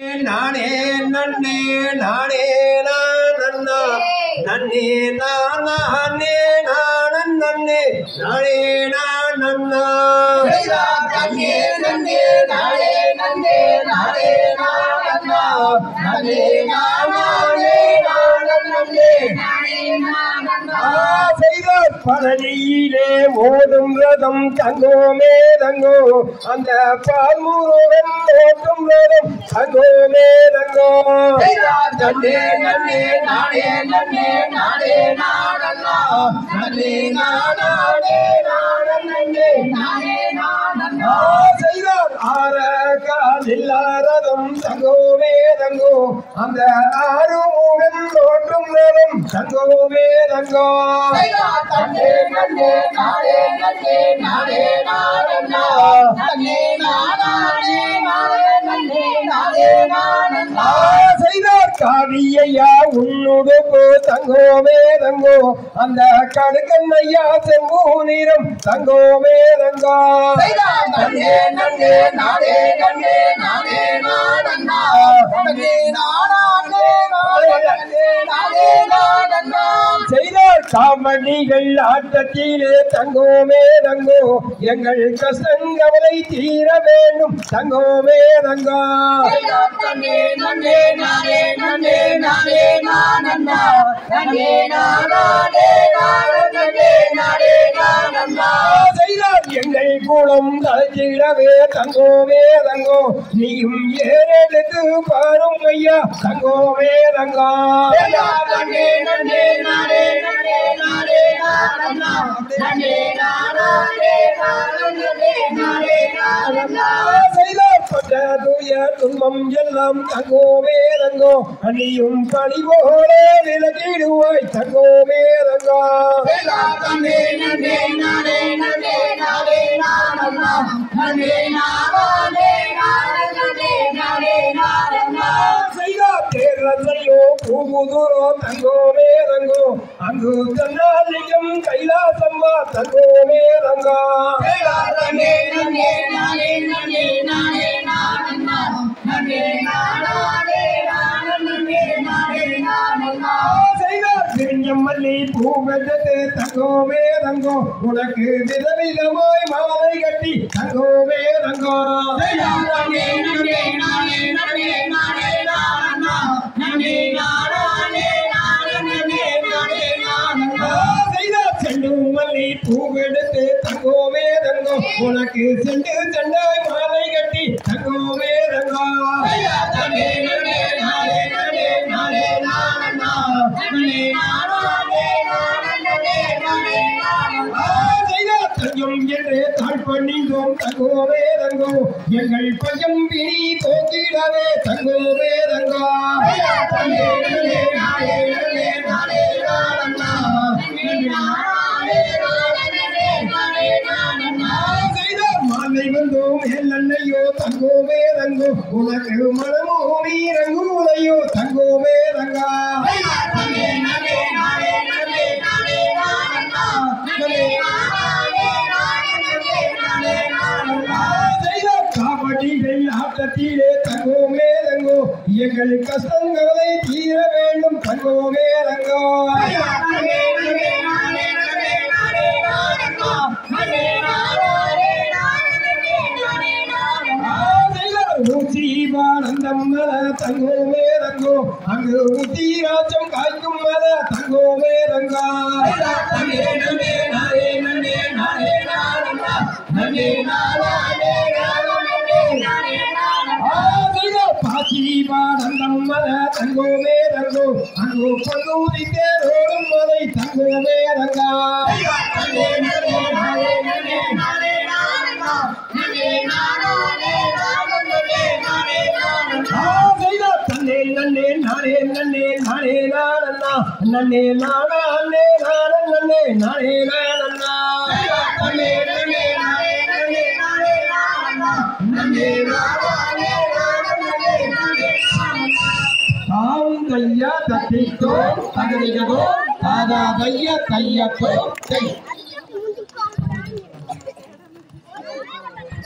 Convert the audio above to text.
நானே நன்னே நானே நானண்ணா நன்னே நானே நானன் நன்னே நானே நானண்ணா நன்னே நன்னே நாளே நன்னே நாளே நாளண்ணா நன்னே நாளே நாளன் நன்னே நாளே நாளண்ணா செய்தார் பழனியிலே ஓடும் ரதம் தங்கோமே தங்கோ அந்த பால்முருகன் ஓட்டும் ரதம் தங்கோமே தங்கோ நன்னே நன்னே நாளே நன்னே நாளே நாளண்ணா நன்னே நாளே நாளன் நன்னே நாளே நாளண்ணா செய்தார் ஆற காலில் ரதம் தங்கோமே தங்கோ அந்த ஆறுமுகன் ஓட்டும் ரதம் தங்கோமே தங்கோ நன்னே நன்னே நாளே நன்னே நாளே நாளண்ணா நன்னே நாளே நாளே நன்னே நாளே நாளண்ணா செய்தார் காவியையா உன்னுடுப்பு தங்கோமே தங்கோ அந்த கடுக்கண்ணையா செம்பூ நிறம் தங்கோமே தங்கோ நன்னே நன்னே நாளே நன்னே நாளே நாளண்ணா நன்னே நாளே நாளே நன்னே நாளே நாளண்ணா செய்தார் காமணிகள் ஆட்டத்திலே தங்கோமே தங்கோ எங்கள் கசங்கவலை தீர வேண்டும் தங்கோமே தங்கோ நன்னே நன்னே நாளே நன்னே நாளே நாளண்ணா நன்னே நாளே நாளே நன்னே நாளே நாளண்ணா செய்தார் எங்கள் குளம் தலைச்சிடவே தங்கோமே தங்கோ நீயும் ஏறெடுத்து பாரும் ஐயா தங்கோமே தங்கோ நன்னே நன்னே நாளே நன்னே நாளே நாளண்ணா நன்னே நாளே நாளே நன்னே நாளே நாளண்ணா செய்தார் பட்ட தூய துன்பம் எல்லாம் தங்கோமே தங்கோ அணியும் பணி போல விலகிடுவாய் தங்கோமே தங்கோ நன்னே நன்னே நாளே நன்னே நாளே நாளண்ணா நன்னே நாளே நாளே நன்னே நாளே நாளண்ணா செய்தார் தேர்தலையோ பூமுதுரோ தங்கோமே தங்கோ அங்கு தன்னாலிங்கம் கைலாசம்மா தங்கோமே தங்கோ நன்னே நன்னே நாளே நன்னே நாளே நாளண்ணா நன்னே நாளே நாளே நன்னே நாளே நாளண்ணா செய்தார் திருஞம் மல்லி பூவெடுத்து தங்கோமே தங்கோ உனக்கு விதவிதமாய் மாலை கட்டி தங்கோமே தங்கோ நன்னே நன்னே நாளே நன்னே நாளே நாளண்ணா நன்னே நாளே நாளே நன்னே நாளே நாளண்ணா செய்தார் செண்டு மல்லி பூவெடுத்து தங்கோமே தங்கோ உனக்கு செண்டு செண்டாய் மாலை கட்டி தங்கோமே தங்கோ நன்னே நன்னே நாளே நன்னே நாளே நாளண்ணா நன்னே நாளே நாளே நன்னே நாளே நாளண்ணா செய்தார் தஞ்சம் என்று தாழ்பணிந்தோம் தங்கோமே தங்கோ எங்கள் பையம் பிணி தோங்கிடவே தங்கோமே தங்கோ நன்னே நன்னே நாளே நன்னே நாளே நாளண்ணா நன்னே நாளே நாளே நன்னே நாளே நாளண்ணா செய்தார் மாலை வந்தோம் எல்லையோ தங்கோமே தங்கோ உனக்கு மனமோ நீரங்கூலையோ தங்கோமே தங்கா நன்னே நன்னே நாளே நன்னே நாளே நாளண்ணா நன்னே நாளே நாளே நன்னே நாளே நாளண்ணா செய்தார் காவடிகள் ஆட்டத்திலே தங்கோமே தங்கோ எங்கள் கஷ்டங்களை தீர வேண்டும் தங்கோமே தங்கோ நன்னே நன்னே நாளே நன்னே நாளே நாளண்ணா நன்னே நாளே நாளே நன்னே நாளே நாளண்ணா ஊசிவானந்தம் மல தங்கோமே தங்கோ அங்கு உத்தீராச்சம் காய்க்கும் மல தங்கோமே தங்கா நன்னே நன்னே நாளே நன்னே நாளே நாளண்ணா நன்னே நாளே நாளே நன்னே நாளே நாளண்ணா பாசிவானந்தம் மல தங்கோமே தங்கோ அங்கு பல்லூரி தேரோடும் மலை தங்கோமே தங்கா நன்னே நன்னே நாளே நன்னே நாளே நாளண்ணா நன்னே நாளே நாளே நன்னே நாளே நாளண்ணா தன்னே நன்னே நானே நன்னே நானே நானண்ணா நன்னே நானா அண்ணே நானன் நன்னே நானே நானண்ணா நன்னே நன்னே நாளே நன்னே நாளே நாளண்ணா நன்னே நாளே நாளே நன்னே நாளே நாளண்ணா தாவும் கையா தட்டித்தோ தகதிகதோ தாதா கைய கையப்போ கை